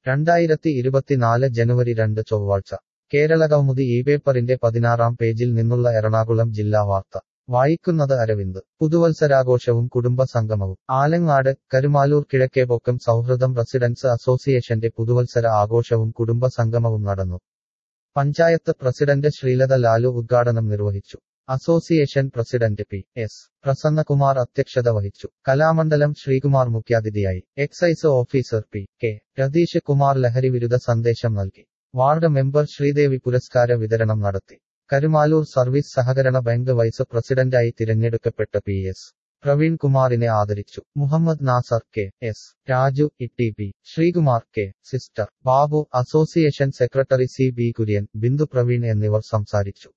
രണ്ടായിരത്തി ഇരുപത്തിനാല് ജനുവരി രണ്ട് ചൊവ്വാഴ്ച കേരളകൗമുദി ഈ പേപ്പറിന്റെ പതിനാറാം പേജിൽ നിന്നുള്ള എറണാകുളം ജില്ലാ വാർത്ത വായിക്കുന്നത് അരവിന്ദ് പുതുവത്സരാഘോഷവും കുടുംബ സംഗമവും ആലങ്ങാട് കരുമാലൂർ കിഴക്കേപൊക്കം സൗഹൃദം റെസിഡൻസ് അസോസിയേഷന്റെ പുതുവത്സര ആഘോഷവും കുടുംബ സംഗമവും നടന്നു പഞ്ചായത്ത് പ്രസിഡന്റ് ശ്രീലത ലാലു ഉദ്ഘാടനം നിർവഹിച്ചു association president P S Prasannakumar അധ്യക്ഷത വഹിച്ചു കലാമണ്ഡലം ശ്രീകുമാർ മുഖ്യാതിഥിയായി excise officer P K Ratheesh Kumar ലഹരിവിരുദ്ധ സന്ദേശം നൽകി വാർഡ് മെമ്പർ ശ്രീദേവി പുരസ്കാര വിതരണം നടത്തി കരുമാലൂർ സർവീസ് സഹകരണ ബാങ്ക് വൈസ് പ്രസിഡന്റായി തിരഞ്ഞെടുക്കപ്പെട്ട പി എസ് പ്രവീൺ കുമാറിനെ ആദരിച്ചു Muhammad Nasar K S Raju E P Sreekumar K സിസ്റ്റർ Babu association secretary C B Kurian Bindu Praveen എന്നിവർ സംസാരിച്ചു